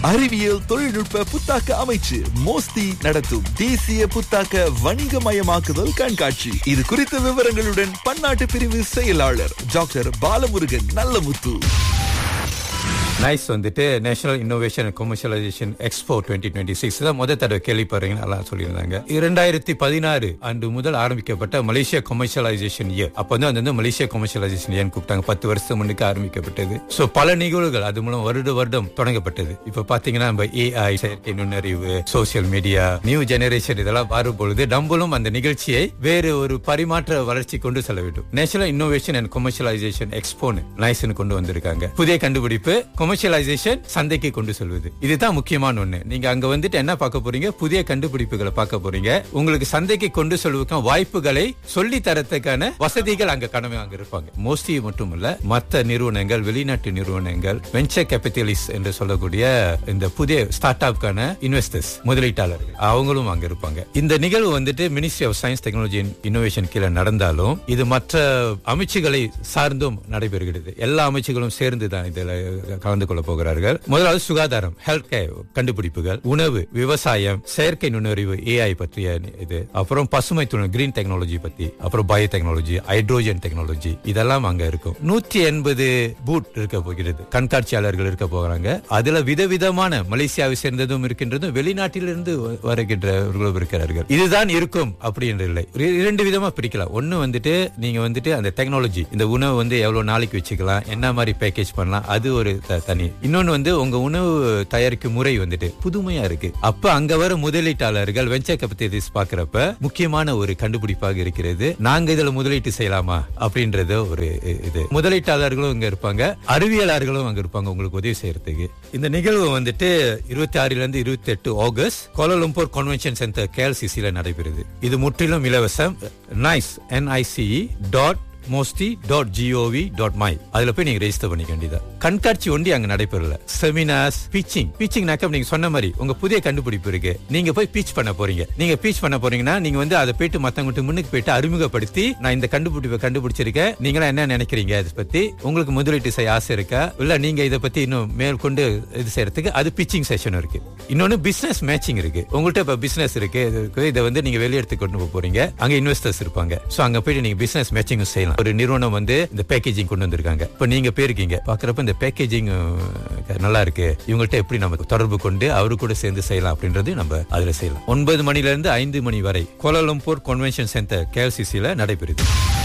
அறிவியல் தொழில்நுட்ப புத்தாக்க அமைச்சு மோஸ்தி நடத்தும் தேசிய புத்தாக்க வணிகமயமாக்குதல் கண்காட்சி இது குறித்த விவரங்களுடன் பன்னாட்டு பிரிவு செயலாளர் டாக்டர் பாலமுருகன் நல்லமுத்து நைஸ் வந்துட்டு national innovation and commercialisation expo twenty twenty six தான் முதல் தடவை கேள்விப்படுறீங்க நல்லா சொல்லியிருந்தாங்க இரண்டாயிரத்தி பதினாறு ஆண்டு முதல் ஆரம்பிக்கப்பட்ட மலேசியா கமர்ஷியலைசேஷன் இயர் அப்போ வந்து அது வந்து மலேசியா கமர்ஷியலைசேஷன் இயர்னு கூப்பிட்டாங்க பத்து வருஷம் முன்னுக்கு ஆரம்பிக்கப்பட்டது ஸோ பல நிகழ்வுகள் அது மூலம் வருட வருடம் தொடங்கப்பட்டது இப்போ பாத்தீங்கன்னா நம்ம ஏஐ செயற்கை நுண்ணறிவு சோசியல் மீடியா நியூ ஜெனரேஷன் இதெல்லாம் வரும் பொழுது நம்மளும் அந்த நிகழ்ச்சியை வேறு ஒரு பரிமாற்ற வளர்ச்சி கொண்டு செல்ல வேண்டும் நேஷனல் இன்னோவேஷன் அண்ட் கமர்ஷியலைசேஷன் எக்ஸ்போன்னு நைஸ்னு கொண்டு வந்திருக்காங்க புதிய கண்டுபிடிப்பு கமர்ஷியலைசேஷன் சந்தைக்கு கொண்டு செல்வது இதுதான் முக்கியமான ஒண்ணு நீங்க அங்க வந்துட்டு என்ன பார்க்க போறீங்க புதிய கண்டுபிடிப்புகளை பார்க்க போறீங்க உங்களுக்கு சந்தைக்கு கொண்டு செல்வதற்கான வாய்ப்புகளை சொல்லி தரத்துக்கான வசதிகள் அங்க கடமை அங்க இருப்பாங்க மோஸ்ட்லி மட்டும் இல்ல மத்த நிறுவனங்கள் வெளிநாட்டு நிறுவனங்கள் வெஞ்சர் கேபிட்டலிஸ்ட் என்று சொல்லக்கூடிய இந்த புதிய ஸ்டார்ட் அப்கான இன்வெஸ்டர்ஸ் முதலீட்டாளர்கள் அவங்களும் அங்க இருப்பாங்க இந்த நிகழ்வு வந்துட்டு ministry of science technology innovation கீழே நடந்தாலும் இது மற்ற அமைச்சுகளை சார்ந்தும் நடைபெறுகிறது எல்லா அமைச்சுகளும் சேர்ந்து தான் இதுல கலந்து கொள்ள போகிறார்கள் முதலாவது சுகாதாரம் ஹெல்த் கேர் கண்டுபிடிப்புகள் உணவு விவசாயம் செயற்கை நுண்ணறிவு ஏஐ பற்றிய இது அப்புறம் பசுமை துணை கிரீன் டெக்னாலஜி பத்தி அப்புறம் பயோ டெக்னாலஜி ஹைட்ரோஜன் டெக்னாலஜி இதெல்லாம் அங்க இருக்கும் நூற்றி எண்பது பூட் இருக்க போகிறது கண்காட்சியாளர்கள் இருக்க போகிறாங்க அதுல விதவிதமான மலேசியாவை சேர்ந்ததும் இருக்கின்றதும் வெளிநாட்டிலிருந்து வ- வருகின்றவர்களும் இருக்கிறார்கள் இதுதான் இருக்கும் அப்படி என்று இல்லை இரு- இரண்டு விதமா பிரிக்கலாம் ஒண்ணு வந்துட்டு நீங்க வந்துட்டு அந்த டெக்னாலஜி இந்த உணவு வந்து எவ்வளவு நாளைக்கு வச்சுக்கலாம் என்ன மாதிரி பேக்கேஜ் பண்ணலாம் அது ஒரு த- தனி இன்னொன்னு வந்து உங்க உணவு தயாரிக்கும் முறை வந்துட்டு புதுமையா இருக்கு அப்ப அங்க வர முதலீட்டாளர்கள் வெஞ்சர் கேபிட்டலிஸ்ட் பாக்குறப்ப முக்கியமான ஒரு கண்டுபிடிப்பாக இருக்கிறது நாங்க இதுல முதலீட்டு செய்யலாமா அப்படின்றது ஒரு இ- இது முதலீட்டாளர்களும் இங்க இருப்பாங்க அறிவியலாளர்களும் அங்க இருப்பாங்க உங்களுக்கு உதவி செய்யறதுக்கு இந்த நிகழ்வு வந்துட்டு இருபத்தி ஆறுல இருந்து இருபத்தி எட்டு ஆகஸ்ட் கோலலம்பூர் கன்வென்ஷன் சென்டர் கேஎல்சிசில நடைபெறுது இது முற்றிலும் இலவசம் NICE NICE dot MOSTI dot GOV dot my அதுல போய் நீங்க ரெஜிஸ்டர் பண்ணிக்க வேண்டியதா கண்காட்சி ஒண்டி அங்க நடைபெறல செமினார்ஸ் பீச்சிங் பீச்சிங்னாக்க நீங்க சொன்ன மாதிரி உங்க புதிய கண்டுபிடிப்பு இருக்கு நீங்க போய் பீச் பண்ண போறீங்க நீங்க பீச் பண்ண போறீங்கன்னா நீங்க வந்து அதை போயிட்டு மத்தவங்கிட்ட முன்னுக்கு போயிட்டு அறிமுகப்படுத்தி நான் இந்த கண்டுபிடிப்பை கண்டுபிடிச்சிருக்கேன் நீங்களா என்ன நினைக்கிறீங்க இதை பத்தி உங்களுக்கு முதலீட்டு செய்ய ஆசை இருக்கா இல்ல நீங்க இதை பத்தி இன்னும் மேற்கொண்டு இது செய்யறதுக்கு அது பிச்சிங் செஷன் இருக்கு இன்னொன்னு பிசினஸ் மேட்சிங் இருக்கு உங்கள்ட்ட இப்ப பிசினஸ் இருக்கு இது இருக்கு. இதை வந்து நீங்க வெளியெடுத்து கொண்டு போக போறீங்க அங்க இன்வெஸ்டர்ஸ் இருப்பாங்க சோ அங்க போயிட்டு நீங்க பிசினஸ் மேட்சிங் செய்யலாம் ஒரு நிறுவனம் வந்து இந்த பேக்கேஜிங் கொண்டு வந்திருக்காங்க இப்ப நீங்க போயிருக்கீங்க பாக்குறப்ப இந்த பேக்கேஜிங் நல்லா இருக்கு இவங்கள்ட்ட எப்படி நம்ம தொடர்பு கொண்டு அவரு கூட சேர்ந்து செய்யலாம் அப்படின்றது நம்ம அதுல செய்யலாம் ஒன்பது மணில இருந்து ஐந்து மணி வரை கோலாலம்பூர் கன்வென்ஷன் சென்டர் கேஎல்சிசில நடைபெறுது